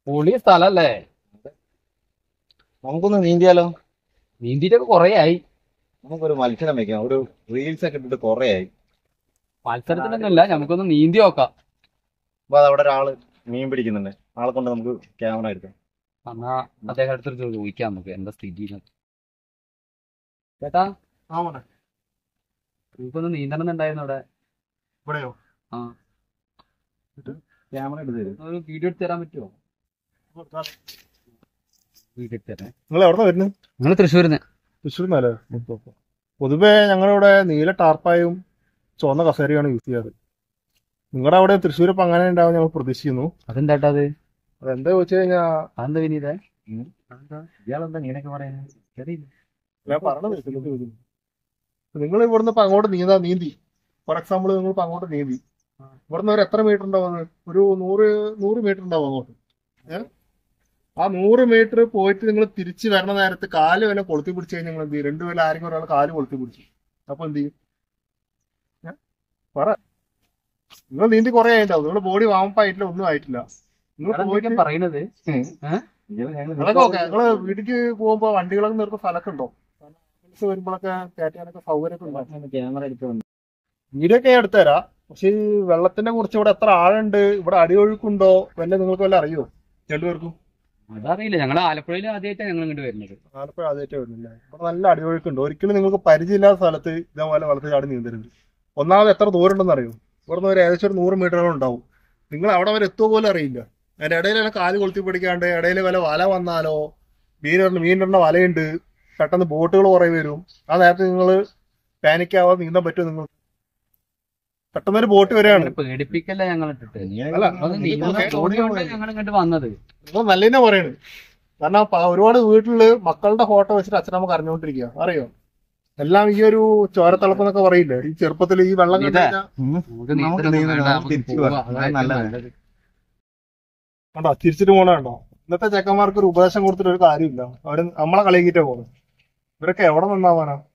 പൊളി സ്ഥലല്ലേ നമുക്കൊന്ന് നീന്തിയാലോ നീന്തിട്ടൊക്കെ കൊറേ ആയി നമുക്കൊരു മത്സരം വെക്കാം ഒരു റീൽസ് ഒക്കെ ഇട്ടിട്ട് കൊറേ ആയി മത്സരത്തിനൊന്നുമില്ല നമുക്കൊന്ന് നീന്തി നോക്കാം അപ്പൊ അത് അവിടെ ഒരാള് മീൻ പിടിക്കുന്നുണ്ട് ആളെ കൊണ്ട് നമുക്ക് ക്യാമറ എടുക്കാം എന്നാ അദ്ദേഹം അടുത്തൊരു ചോദിക്കാം നമുക്ക് എന്താ സ്ഥിതി എന്ന്. ചേട്ടാ നമുക്കൊന്ന് നീന്തണം എന്നുണ്ടായിരുന്നു അവിടെ ഇവിടെയോ ആ ക്യാമറ എടുത്ത് തരും ഒരു വീഡിയോ എടുത്ത് തരാൻ പറ്റുമോ വീഡിയോ എടുത്ത് തരാം നിങ്ങൾ എവിടെ വരുന്നത് നിങ്ങൾ തൃശ്ശൂരിന്ന് തൃശ്ശൂർ നില പൊതുവെ ഞങ്ങളിവിടെ നീല ടാർപ്പായും ചുവന്ന കസേരയാണ് യൂസ് ചെയ്യാറ് നിങ്ങളുടെ അവിടെ തൃശ്ശൂർ ഇപ്പൊ അങ്ങനെ ഉണ്ടാവും ഞങ്ങൾ പ്രതീക്ഷിക്കുന്നു അതെന്താട്ടാ അത് അതെന്താ ചോദിച്ചു കഴിഞ്ഞാൽ അതെന്താ വിനീതേ ഇയാളെന്താ ഇങ്ങനെയൊക്കെ പറയുന്നത് ശരിയില്ല ഞാൻ പറഞ്ഞത് നിങ്ങൾ ഇവിടുന്ന് ഇപ്പൊ അങ്ങോട്ട് നീന്താ നീന്തി ഫോർ എക്സാമ്പിൾ നിങ്ങൾ ഇപ്പൊ അങ്ങോട്ട് നീന്തി ഇവിടുന്ന് ഒരു എത്ര മീറ്റർ ഉണ്ടാവും അത്? ഒരു നൂറ് നൂറ് മീറ്റർ ഉണ്ടാവും അങ്ങോട്ട് ഏ? ആ നൂറ് മീറ്റർ പോയിട്ട് നിങ്ങൾ തിരിച്ച് വരണ നേരത്ത് കാല് വില കൊളുത്തി പിടിച്ച് കഴിഞ്ഞാൽ നിങ്ങൾ എന്ത് ചെയ്യും രണ്ടു വില ആരെങ്കിലും ഒരാൾ കാല് കൊളുത്തി പിടിച്ചു അപ്പൊ എന്ത് ചെയ്യും ഏ? പറ നിങ്ങൾ നീന്തി കുറെ ആയിട്ടുണ്ടാവും നിങ്ങളുടെ ബോഡി വാമപ്പ് ആയിട്ടില്ല ഒന്നും ആയിട്ടില്ല നിങ്ങൾ പോയിട്ട് പറയണത് നിങ്ങളൊക്കെ ഓക്കെ നിങ്ങള് വീട്ടിക്ക് പോകുമ്പോ വണ്ടികളൊക്കെ നിർത്തുന്ന സ്ഥലമൊക്കെ ഉണ്ടോ ആംബുലൻസ് വരുമ്പോഴൊക്കെ കയറ്റാനൊക്കെ സൗകര്യമൊക്കെ ഉണ്ടോ ക്യാമറ എടുത്ത് വീഡിയോ ഒക്കെ ഞാൻ എടുത്തുതരാം പക്ഷെ ഈ വെള്ളത്തിനെ കുറിച്ച് ഇവിടെ എത്ര ആഴുണ്ട് ഇവിടെ അടിയൊഴുക്കുണ്ടോ വല്ല നിങ്ങൾക്ക് വല്ല അറിയോ രണ്ടുപേർക്കും അതറിയില്ല ഞങ്ങൾ ആലപ്പുഴയിൽ ആദ്യമായിട്ടാണ് ഞങ്ങൾ ഇങ്ങോട്ട് വരുന്നത് ആലപ്പുഴ ആദ്യമായിട്ട് വരുന്നില്ല ഇവിടെ നല്ല അടിയൊഴുക്കുണ്ട് ഒരിക്കലും നിങ്ങൾക്ക് പരിചയമില്ലാത്ത സ്ഥലത്ത് ഇതേപോലെ വെള്ളത്തിൽ ചാടി നീന്തരുത് ഒന്നാമത് എത്ര ദൂരം ഉണ്ടെന്ന് അറിയോ ഇവിടെ നിന്ന് ഒരു ഏകദേശം ഒരു നൂറ് മീറ്ററോളം ഉണ്ടാവും നിങ്ങൾ അവിടെ വരെ എത്തുക പോലും അറിയില്ല അതിന്റെ ഇടയിൽ വല്ല കാല് കൊളുത്തി പിടിക്കാണ്ട് ഇടയിൽ വല്ല വല വന്നാലോ മീനിട മീനിടുന്ന വലയുണ്ട് പെട്ടെന്ന് ബോട്ടുകൾ കുറേ വരും ആ നേരത്തെ നിങ്ങൾ പാനിക് ആവാതെ നീന്താൻ പറ്റുമോ നിങ്ങൾ പെട്ടെന്ന് ഒരു ബോട്ട് വരികയാണ് അങ്ങനെ പേടിപ്പിക്കല്ല ഞങ്ങൾ ഇട്ടിട്ട് അല്ല അത് നീന്തുന്ന തോന്നിയോണ്ട് ഞങ്ങൾ ഇങ്ങോട്ട് വന്നത് നിങ്ങൾ നല്ലതിനെ പറയണ് കാരണം പ- ഒരുപാട് വീട്ടില് മക്കളുടെ ഫോട്ടോ വെച്ചിട്ട് അച്ഛനമ്മ കരഞ്ഞുകൊണ്ടിരിക്കുക അറിയോ എല്ലാം ഈ ഒരു ചോരത്തിളപ്പ് എന്നൊക്കെ പറയില്ലേ ഈ ചെറുപ്പത്തിൽ ഈ വെള്ളം കണ്ടു ഇതാ. കഴിഞ്ഞാൽ നമുക്ക് നമുക്ക് നീന്തലൊന്നും നീന്തണം, വേണ്ട, നമുക്ക് നമുക്ക് തിരിച്ച് പോവാം. വരാം. അതാ ഏറ്റവും നല്ലത്. നല്ലത്. കണ്ടോ തിരിച്ചിട്ട് പോണ കണ്ടോ ഇന്നത്തെ ചെക്കന്മാർക്ക് ഒരു ഉപദേശം കൊടുത്തിട്ട് ഒരു കാര്യമില്ല അവര് നമ്മളെ കളിയാക്കിട്ടേ പോകുന്നു ഇവരൊക്കെ എവിടെ നിന്നാവാനാ